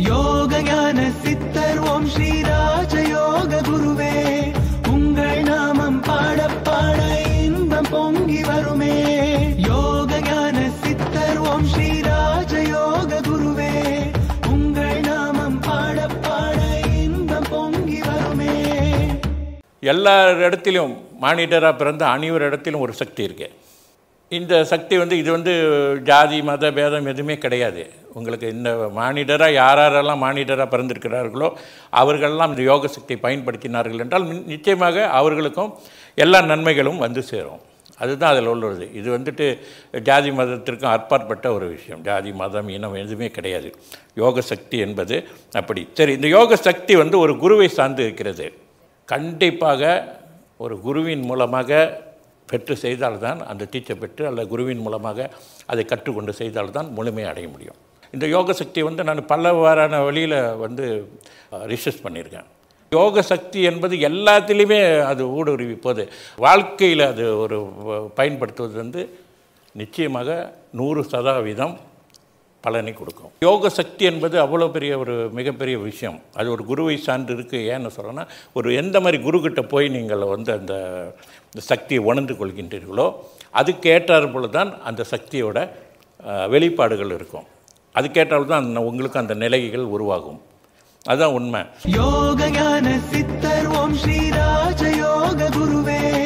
யோக ஞான சித்தர் ஓம் ஸ்ரீ ராஜயோக குருவே உங்கள் நாமம் பாட பாட இன்பம் பொங்கி வருமே யோக ஞான சித்தர் ஓம் ஸ்ரீ ராஜயோக குருவே உங்கள் நாமம் பாட பாட இன்பம் பொங்கி வருமே எல்லா இடத்திலும் மானிடராக பிறந்த அனைவர் இடத்திலும் ஒரு சக்தி இருக்கு இந்த சக்தி வந்து இது வந்து ஜாதி மத பேதம் எதுவுமே கிடையாது உங்களுக்கு இந்த மானிடராக யாரெல்லாம் மானிடராக பிறந்திருக்கிறார்களோ அவர்களெல்லாம் இந்த யோக சக்தியை பயன்படுத்தினார்கள் என்றால் நி- நிச்சயமாக அவர்களுக்கும் எல்லா நன்மைகளும் வந்து சேரும் அதுதான் அதில் உள்ளது இது வந்துட்டு ஜாதி மதத்திற்கும் அப்பாற்பட்ட ஒரு விஷயம் ஜாதி மதம் இனம் எதுவுமே கிடையாது யோக சக்தி என்பது அப்படி சரி இந்த யோக சக்தி வந்து ஒரு குருவை சார்ந்து இருக்கிறது கண்டிப்பாக ஒரு குருவின் மூலமாக பெற்று செய்தால்தான் அந்த டீச்சர் பெற்று அல்ல குருவின் மூலமாக அதை கற்றுக்கொண்டு செய்தால்தான் முழுமையை அடைய முடியும் இந்த யோக சக்தி வந்து நான் பலவாறான வழியில் வந்து ரிசர்ச் பண்ணியிருக்கேன் யோக சக்தி என்பது எல்லாத்திலையுமே அது ஊடுருவி போகுது வாழ்க்கையில் அது ஒரு வ- பயன்படுத்துவது வந்து நிச்சயமாக நூறு சதவீதம் பலனை கொடுக்கும் யோக சக்தி என்பது அவ்வளோ பெரிய ஒரு மிகப்பெரிய விஷயம் அது ஒரு குருவை சார்ந்து இருக்குது ஏன்னு சொல்கிறேன்னா ஒரு எந்த மாதிரி குருக்கிட்ட போய் நீங்கள் வந்து அந்த இந்த சக்தியை உணர்ந்து கொள்கின்றீர்களோ அதுக்கு ஏற்றாற்போல தான் அந்த சக்தியோட அஹ், வெளிப்பாடுகள் இருக்கும் அதுக்கேற்றால் தான் அந்த- உங்களுக்கு அந்த நிலைகள் உருவாகும் அதுதான் உண்மை யோக ஞான சித்தர் ஓம் ஸ்ரீ ராஜயோக குருவே